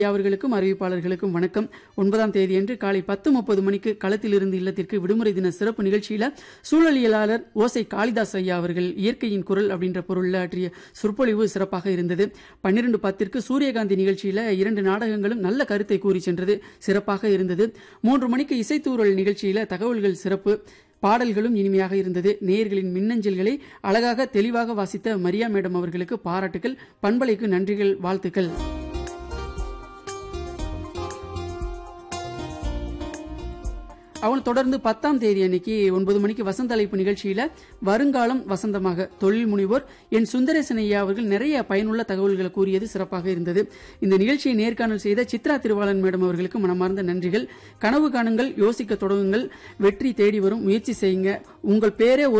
அவர்களுக்கும் அறிவிப்பாளர்களுக்கும் வணக்கம் ஒன்பதாம் தேதியன்று காலை பத்து முப்பது மணிக்கு களத்திலிருந்து இல்லத்திற்கு விடுமுறை தின சிறப்பு நிகழ்ச்சியில சூழலியலாளர் ஓசை காளிதாஸ் ஐயா அவர்கள் இயற்கையின் குரல் அப்படின்ற பொருளில் ஆற்றிய சொற்பொழிவு சிறப்பாக இருந்தது பன்னிரண்டு பத்திற்கு சூரியகாந்தி நிகழ்ச்சியில இரண்டு நாடகங்களும் நல்ல கருத்தை கூறி சென்றது சிறப்பாக இருந்தது மூன்று மணிக்கு இசைத்தூரல் நிகழ்ச்சியில தகவல்கள் சிறப்பு பாடல்களும் இனிமையாக இருந்தது நேயர்களின் மின்னஞ்சல்களை அழகாக தெளிவாக வாசித்த மரியா மேடம் அவர்களுக்கு பாராட்டுகள் பண்பலைக்கு நன்றிகள் வாழ்த்துக்கள் அவன் தொடர்ந்து பத்தாம் தேதி அன்னைக்கு ஒன்பது மணிக்கு வசந்த அழைப்பு நிகழ்ச்சியில வருங்காலம் வசந்தமாக தொழில் முனைவோர் என் சுந்தரேசன் ஐயா அவர்கள் நிறைய பயனுள்ள தகவல்களை கூறியது சிறப்பாக இருந்தது இந்த நிகழ்ச்சியை நேர்காணல் செய்த சித்ரா திருவாளன் மேடம் அவர்களுக்கு மனமார்ந்த நன்றிகள் கனவு காணுங்கள் யோசிக்க தொடங்குங்கள் வெற்றி தேடி வரும் முயற்சி செய்யுங்க உங்கள் பேரே ஒரு